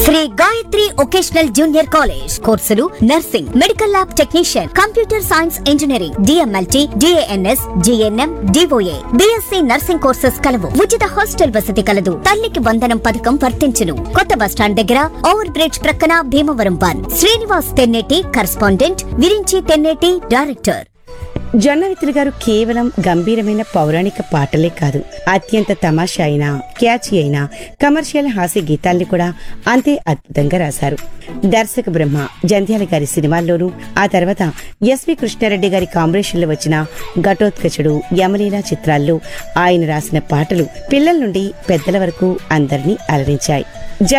Shri Gayatri vocational junior college కోర్సులు nursing medical lab technician computer science engineering DMLT DNS GNM DOA BSc nursing courses కలవు ఉచిత hostel వసతి కలదు తల్లికి వందనం పథకం వర్తించును కొత్త బస్టాండ్ దగ్గర ఓవర్ బ్రిడ్జ్ ప్రక్కన Bhimavaram one Srinivas Tenneti correspondent Virinchi Tenneti director Jonnavitthula garu కేవలం గంభీరమైన పౌరాణిక పాటలే కాదు అత్యంత తమాషా అయిన క్యాచీ అయిన కమర్షియల్ హాస్య గీతాల్ని కూడా అంతే అద్భుతంగా రాశారు దర్శక బ్రహ్మ జంధ్యాల గారి సినిమాల్లోనూ ఆ తర్వాత ఎస్వి కృష్ణారెడ్డి గారి కాంబినేషన్లో వచ్చిన ఘటోత్కచుడు యమలీల చిత్రాల్లో ఆయన రాసిన పాటలు పిల్లల నుండి పెద్దల వరకు అందరినీ అలరించాయి